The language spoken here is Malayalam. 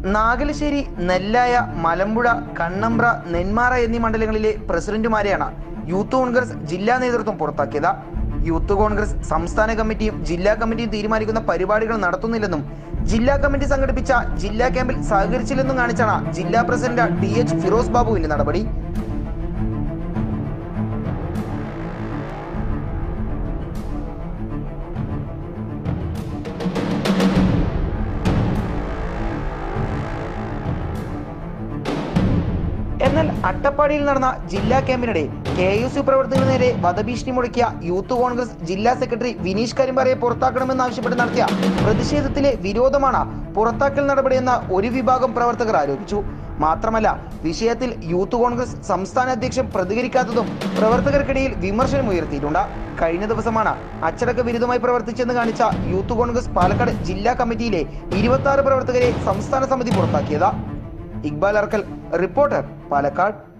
നാഗലശ്ശേരി നെല്ലായ മലമ്പുഴ കണ്ണമ്പ്ര നെന്മാറ എന്നീ മണ്ഡലങ്ങളിലെ പ്രസിഡന്റുമാരെയാണ് യൂത്ത് കോൺഗ്രസ് ജില്ലാ നേതൃത്വം പുറത്താക്കിയത് യൂത്ത് കോൺഗ്രസ് സംസ്ഥാന കമ്മിറ്റിയും ജില്ലാ കമ്മിറ്റിയും തീരുമാനിക്കുന്ന പരിപാടികൾ നടത്തുന്നില്ലെന്നും ജില്ലാ കമ്മിറ്റി സംഘടിപ്പിച്ച ജില്ലാ ക്യാമ്പിൽ സഹകരിച്ചില്ലെന്നും കാണിച്ചാണ് ജില്ലാ പ്രസിഡന്റ് ടി എച്ച് ഫിറോസ് ബാബുവിന്റെ നടപടി എന്നാൽ അട്ടപ്പാടിയിൽ നടന്ന ജില്ലാ ക്യാമ്പിനിടെ കെ യു സി പ്രവർത്തകർക്ക് നേരെ വധഭീഷണി മുഴക്കിയ യൂത്ത് കോൺഗ്രസ് ജില്ലാ സെക്രട്ടറി വിനീഷ് കരിമ്പാറയെ പുറത്താക്കണമെന്നാവശ്യപ്പെട്ട് നടത്തിയ പ്രതിഷേധത്തിലെ വിരോധമാണ് പുറത്താക്കൽ നടപടിയെന്ന് ഒരു വിഭാഗം പ്രവർത്തകർ ആരോപിച്ചു മാത്രമല്ല വിഷയത്തിൽ യൂത്ത് കോൺഗ്രസ് സംസ്ഥാന അധ്യക്ഷൻ പ്രതികരിക്കാത്തതും പ്രവർത്തകർക്കിടയിൽ വിമർശനം ഉയർത്തിയിട്ടുണ്ട് കഴിഞ്ഞ ദിവസമാണ് അച്ചടക്ക വിരുദ്ധമായി പ്രവർത്തിച്ചെന്ന് കാണിച്ച യൂത്ത് കോൺഗ്രസ് പാലക്കാട് ജില്ലാ കമ്മിറ്റിയിലെ ഇരുപത്തി പ്രവർത്തകരെ സംസ്ഥാന സമിതി പുറത്താക്കിയത് ഇക്ബാൽ അർക്കൽ റിപ്പോർട്ടർ പാലക്കാട്